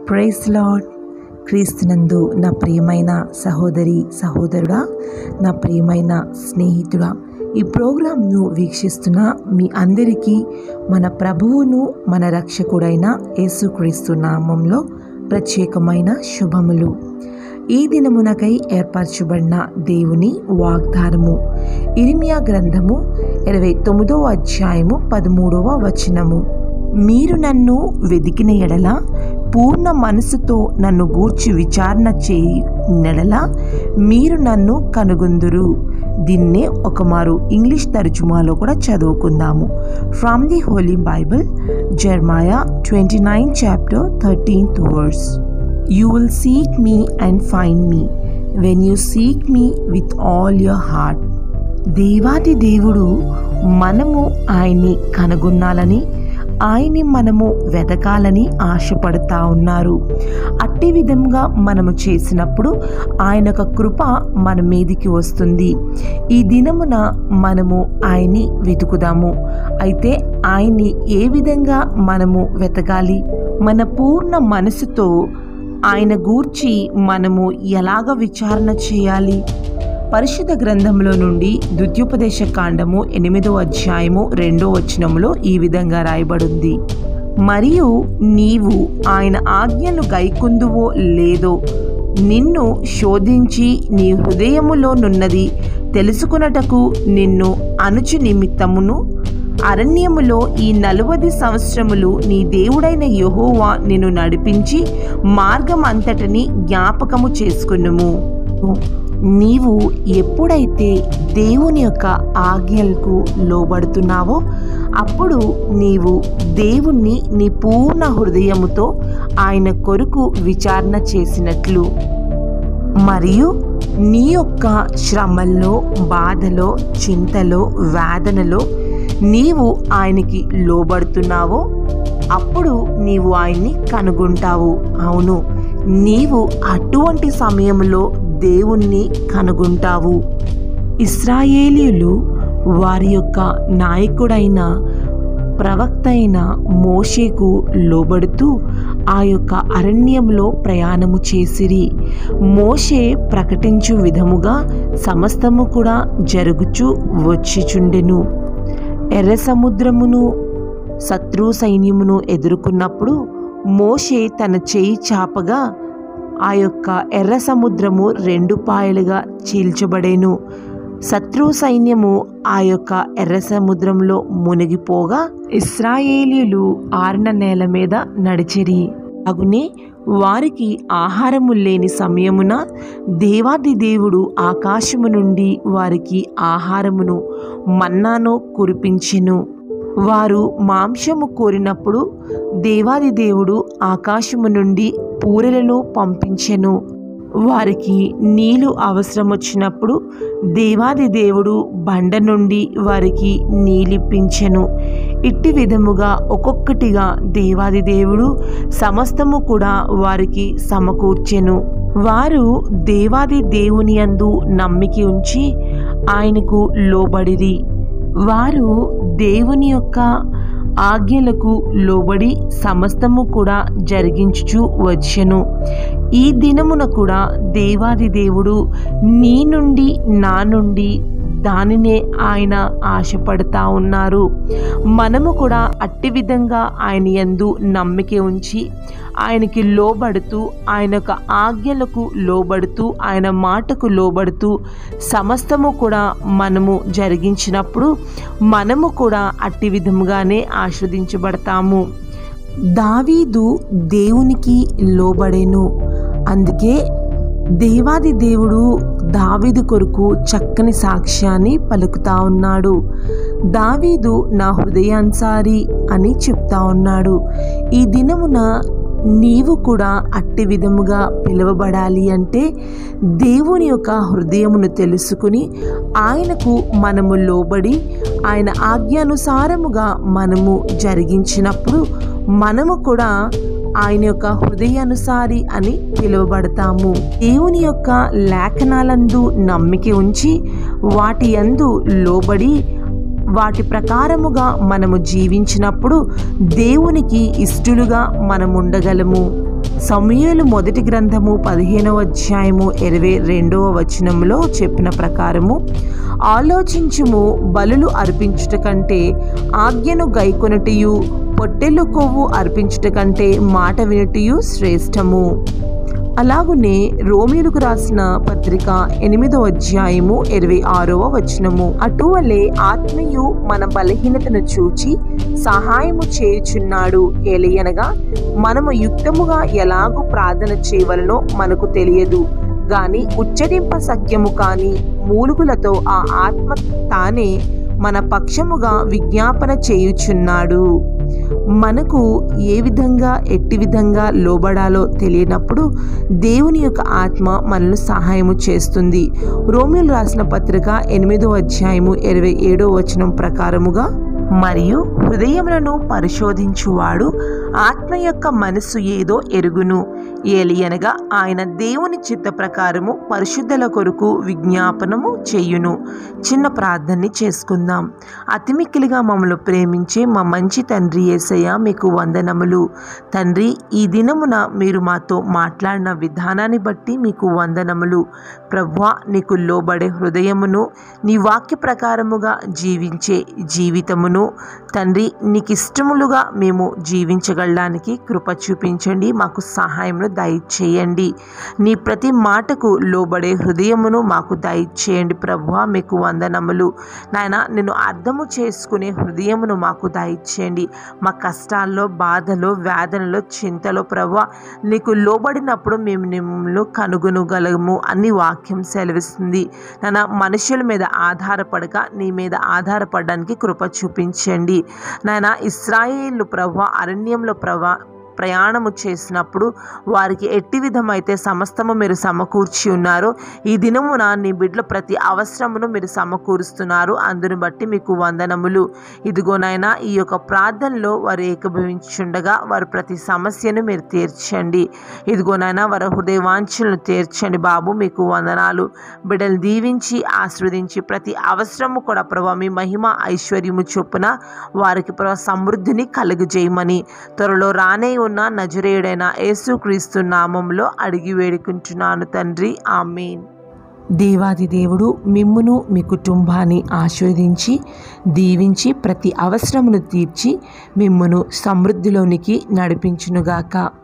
praise lord క్రీస్తునందు నా ప్రియమైన సహోదరి సహోదరుడా నా ప్రియమైన స్నేహితుడా ఈ ప్రోగ్రాంను వీక్షిస్తున్న మీ అందరికీ మన ప్రభువును మన రక్షకుడైన యేసుక్రీస్తు నామంలో ప్రత్యేకమైన శుభములు ఈ దినమునకై ఏర్పరచబడిన దేవుని వాగ్దానము ఇరిమియా గ్రంథము ఇరవై తొమ్మిదవ అధ్యాయము పదమూడవ వచనము మీరు నన్ను వెదికిన ఎడల పూర్ణ మనసుతో నన్ను గూర్చి విచారణ చేయి నెడల మీరు నన్ను కనుగొందురు దీన్నే ఒకమారు ఇంగ్లీష్ తర్జుమాలో కూడా చదువుకుందాము from the holy Bible Jeremiah twenty nine chapter thirteenth verse you will seek me and find me when you seek me with all your heart దేవాది దేవుడు మనము ఆయన్ని కనుగొనాలని ఆయన్ని మనము వెతకాలని ఆశపడతా ఉన్నారు అట్టి విధంగా మనము చేసినప్పుడు ఆయన యొక్క కృప మన మీదికి వస్తుంది ఈ దినమున మనము ఆయన్ని వెతుకుదాము అయితే ఆయన్ని ఏ విధంగా మనము వెతకాలి మన పూర్ణ మనసుతో ఆయన గూర్చి మనము ఎలాగ విచారణ చేయాలి పరిశుద్ధ గ్రంథంలో నుండి ద్వితీయోపదేశ కాండము ఎనిమిదో అధ్యాయము రెండో వచనంలో ఈ విధంగా రాయబడింది మరియు నీవు ఆయన ఆజ్ఞను గైకుందువో లేదో నిన్ను శోధించి నీ హృదయములోనున్నది తెలుసుకున్నటకు నిన్ను అనుచు నిమిత్తమును అరణ్యములో ఈ నలువది సంవత్సరములు నీ దేవుడైన యహోవా నిన్ను నడిపించి మార్గం అంతటిని జ్ఞాపకము చేసుకునుము నీవు ఎప్పుడైతే దేవుని యొక్క ఆజ్ఞలకు లోబడుతున్నావో అప్పుడు నీవు దేవుణ్ణి నీ పూర్ణ హృదయముతో ఆయన కొరకు విచారణ చేసినట్లు మరియు నీ యొక్క శ్రమల్లో బాధలో చింతలో వేదనలో నీవు ఆయనకి లోబడుతున్నావో అప్పుడు నీవు ఆయన్ని కనుగొంటావు అవును నీవు అటువంటి సమయంలో దేవుణ్ణి కనుగొంటావు ఇస్రాయేలీలు వారి యొక్క నాయకుడైన ప్రవక్త అయిన మోషేకు లోబడుతూ ఆ యొక్క అరణ్యంలో ప్రయాణము చేసిరి మోషే ప్రకటించు విధముగా సమస్తము కూడా జరుగుచు వచ్చిచుండెను ఎర్ర సముద్రమును శత్రు సైన్యమును ఎదుర్కొన్నప్పుడు మోషే తన చేయి చాపగా ఆ యొక్క ఎర్ర సముద్రము రెండు పాయలుగా చీల్చబడేను శత్రు సైన్యము ఆ యొక్క ఎర్ర సముద్రంలో మునిగిపోగా ఇస్రాయేలీలు ఆరిన నేల మీద నడిచిరి అగునే వారికి ఆహారము లేని సమయమున దేవాది దేవుడు ఆకాశము నుండి వారికి ఆహారమును మన్నాను కురిపించెను వారు మాంసము కోరినప్పుడు దేవాది దేవుడు ఆకాశము నుండి పూరెలను పంపించెను వారికి నీళ్లు అవసరం వచ్చినప్పుడు దేవాది దేవుడు బండ నుండి వారికి నీళ్ళిప్పించెను ఇట్టి విధముగా ఒక్కొక్కటిగా దేవాది దేవుడు సమస్తము కూడా వారికి సమకూర్చెను వారు దేవాది దేవుని అందు నమ్మిక ఉంచి ఆయనకు లోబడిరి వారు దేవుని యొక్క ఆజ్ఞలకు లోబడి సమస్తము కూడా జరిగించుచు వచ్చెను ఈ దినమున కూడా దేవాది దేవుడు నీ నుండి నా నుండి దానినే ఆయన ఆశపడతా ఉన్నారు మనము కూడా అట్టి విధంగా ఆయన యందు నమ్మిక ఉంచి ఆయనకి లోబడుతూ ఆయన యొక్క ఆజ్ఞలకు లోబడుతూ ఆయన మాటకు లోబడుతూ సమస్తము కూడా మనము జరిగించినప్పుడు మనము కూడా అట్టి విధముగానే ఆస్వాదించబడతాము దావీదు దేవునికి లోబడేను అందుకే దేవాది దేవుడు దావీదు కొరకు చక్కని సాక్ష్యాన్ని పలుకుతా ఉన్నాడు దావీదు నా హృదయాన్సారి అని చెప్తా ఉన్నాడు ఈ దినమున నీవు కూడా అట్టి విధముగా పిలువబడాలి అంటే దేవుని యొక్క హృదయమును తెలుసుకుని ఆయనకు మనము లోబడి ఆయన ఆజ్ఞానుసారముగా మనము జరిగించినప్పుడు మనము కూడా ఆయన యొక్క హృదయానుసారి అని పిలువబడతాము దేవుని యొక్క లేఖనాలందు నమ్మిక ఉంచి వాటి యందు లోబడి వాటి ప్రకారముగా మనము జీవించినప్పుడు దేవునికి ఇష్టలుగా మనం ఉండగలము సమూయేలు మొదటి గ్రంథము పదిహేనవ అధ్యాయము ఇరవై రెండవ వచనంలో చెప్పిన ప్రకారము ఆలోచించుము బలులు అర్పించుట కంటే ఆజ్ఞను గైకొనుటయు పొట్టెలు కొవ్వు అర్పించుట కంటే మాట వినుటయు శ్రేష్టము అలాగునే రోమిలకు రాసిన పత్రిక ఎనిమిదో అధ్యాయము ఇరవై ఆరవ వచనము అటువలే ఆత్మయు మన బలహీనతను చూచి సహాయము చేయుచున్నాడు ఏలయనగా మనము యుక్తముగా ఎలాగూ ప్రార్థన చేయవలనో మనకు తెలియదు గాని ఉచ్చరింప సఖ్యము కాని మూలుగులతో ఆ ఆత్మ తానే మన పక్షముగా విజ్ఞాపన చేయుచున్నాడు మనకు ఏ విధంగా ఎట్టి విధంగా లోబడాలో తెలియనప్పుడు దేవుని యొక్క ఆత్మ మనల్ని సహాయము చేస్తుంది రోమిల్ రాసిన పత్రిక ఎనిమిదో అధ్యాయము ఇరవై ఏడో వచనం ప్రకారముగా మరియు హృదయములను పరిశోధించువాడు ఆత్మ యొక్క మనస్సు ఏదో ఎరుగును ఏలియనగా ఆయన దేవుని చిత్త ప్రకారము పరిశుద్ధుల కొరకు విజ్ఞాపనము చేయును చిన్న ప్రార్థనని చేసుకుందాం అతిమిక్కిలిగా మమ్మల్ని ప్రేమించే మా మంచి తండ్రి ఏసయ్య మీకు వందనములు తండ్రి ఈ దినమున మీరు మాతో మాట్లాడిన విధానాన్ని బట్టి మీకు వందనములు ప్రభా నీకు లోబడే హృదయమును నీ వాక్య ప్రకారముగా జీవించే జీవితమును తండ్రి నీకు ఇష్టములుగా మేము జీవించగలడానికి కృప చూపించండి మాకు సహాయమును దయచేయండి నీ ప్రతి మాటకు లోబడే హృదయమును మాకు దయచేయండి ప్రభువా మీకు వందనములు నాయన నిన్ను అర్థము చేసుకునే హృదయమును మాకు దయచేయండి మా కష్టాల్లో బాధలో వేదనలో చింతలో ప్రభు నీకు లోబడినప్పుడు మేము నిన్ను కనుగొనగలము అని వాక్యం సెలవిస్తుంది నాన్న మనుషుల మీద ఆధారపడక నీ మీద ఆధారపడడానికి కృప చూపించండి నాయన ఇస్రాయేలు ప్రభు అరణ్యంలో ప్రభా ప్రయాణము చేసినప్పుడు వారికి ఎట్టి విధమైతే సమస్తము మీరు సమకూర్చి ఉన్నారు ఈ దినమున నీ బిడ్డల ప్రతి అవసరమును మీరు సమకూరుస్తున్నారు అందుని బట్టి మీకు వందనములు ఇదిగోనైనా ఈ యొక్క ప్రార్థనలో వారు ఏకభవించుండగా వారి ప్రతి సమస్యను మీరు తీర్చండి ఇదిగోనైనా వారి హృదయవాంఛలను తీర్చండి బాబు మీకు వందనాలు బిడ్డలు దీవించి ఆస్వాదించి ప్రతి అవసరము కూడా ప్రభా మీ మహిమ ఐశ్వర్యము చొప్పున వారికి ప్రభా సమృద్ధిని కలుగజేయమని త్వరలో రానే ఉన్న నజరేయుడైన యేసుక్రీస్తు నామంలో అడిగి వేడుకుంటున్నాను తండ్రి ఆమెన్ దేవాది దేవుడు మిమ్మును మీ కుటుంబాన్ని ఆశీర్వదించి దీవించి ప్రతి అవసరమును తీర్చి మిమ్మును సమృద్ధిలోనికి నడిపించునుగాక